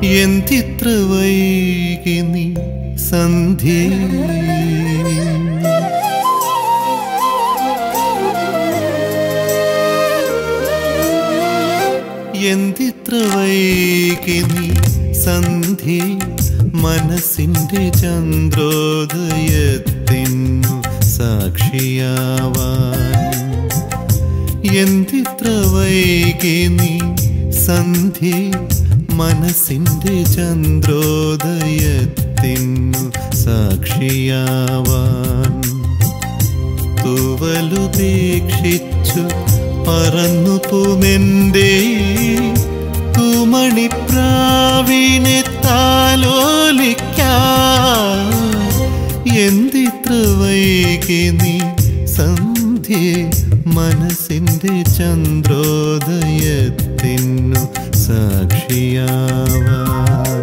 എന്തിത്ര വൈകി നീ സന്ധ്യേ എന്തിത്ര വൈകി നീ സന്ധ്യേ മനസ്സിന്റെ ചന്ദ്രോദയത്തിനു സാക്ഷിയാവാൻ എന്തിത്ര വൈകി നീ സന്ധ്യേ മനസ്സിന്റെ ചന്ദ്രോദയത്തിനു സാക്ഷിയാവാൻ തൂവലുപേക്ഷിച്ചു പറന്നു പൂമെന്റെ തൂമണിപ്രാവിനെ താലോലിക്കാൻ എന്തിത്ര വൈകി നീ സന്ധ്യേ മനസ്സിന്റെ ചന്ദ്രോദയത്തിനു സാക്ഷിയാവാൻ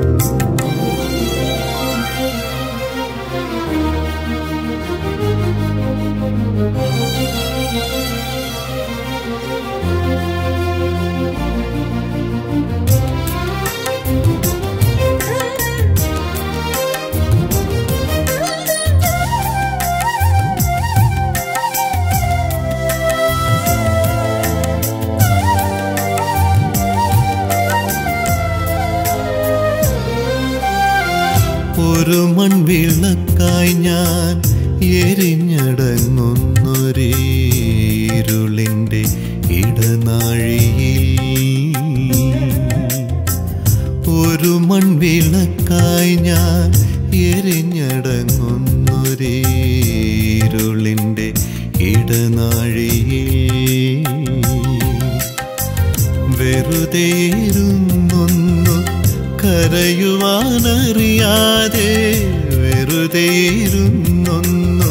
ഒരു മൺവിളക്കായി ഞാൻ എരിഞ്ഞടങ്ങുന്നൊരീരുളിൻ്റെ ഇടനാഴിയിൽ ഒരു മൺവിളക്കായി ഞാൻ എരിഞ്ഞടങ്ങുന്നൊരീരുളിൻ്റെ ഇടനാഴിയിൽ വെറുതെ ഇരുന്നൊന്നു കരയുവാനറിയാതെ വെറുതെ ഇരുന്നൊന്നു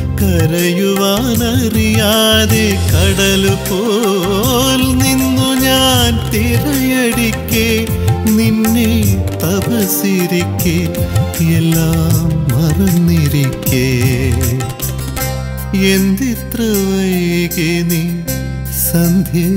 കരയുവാനറിയാതെ കടല് പോൽ നിന്നു ഞാൻ തിരയടിക്കെ നിന്നെ തപസിരിക്കെ എല്ലാം മറന്നിരിക്കേ എന്തിത്ര വൈകി നീ സന്ധ്യേ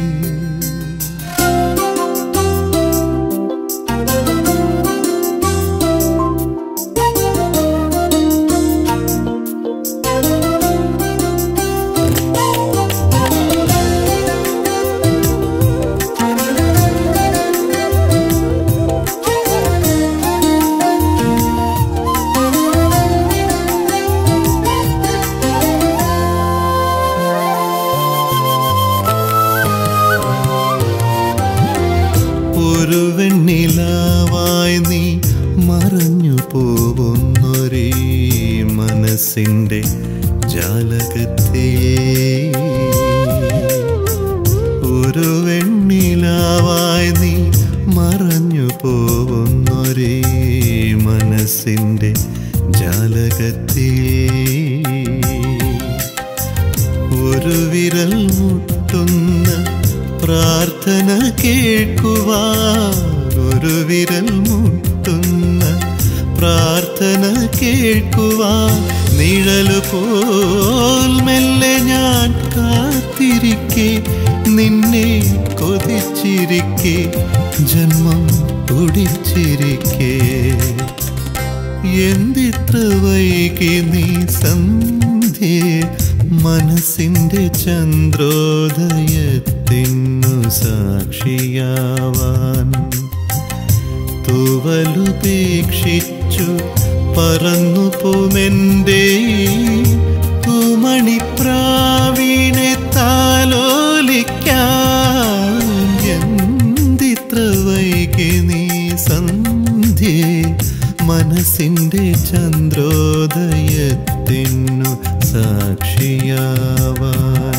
ഒരു വെണ്ണിലാവായി നീ മറഞ്ഞു പോകുന്നൊരേ മനസ്സിൻ്റെ ജാലകത്തെ ഒരു വെണ്ണിലാവായി നീ മറഞ്ഞു പോകുന്നൊരേ മനസ്സിൻ്റെ ജാലകത്തിൽ ഒരു വിരൽ മുട്ടുന്ന പ്രാർത്ഥന കേൾക്കുവാൻ ഒരു വിരൽ മുട്ടുന്ന പ്രാർത്ഥന കേൾക്കുവാൻ നിഴല് പോൽ മെല്ലെ ഞാൻ കാത്തിരിക്കെ നിന്നെ കൊതിച്ചിരിക്കെ ജന്മം തുടിച്ചിരിക്കേ എന്തിത്ര വൈകി നീ സന്ധ്യേ മനസ്സിന്റെ ചന്ദ്രോദയത്തിനു സാക്ഷിയാവാൻ തൂവലുപേക്ഷിച്ചു പറന്നു പോമെൻ്റെ തൂമണിപ്രാവിനെ താലോലിക്കാൻ എന്തിത്ര വൈകി നീ സന്ധ്യേ മനസ്സിന്റെ ചന്ദ്രോദയത്തിനു സാക്ഷിയാവാൻ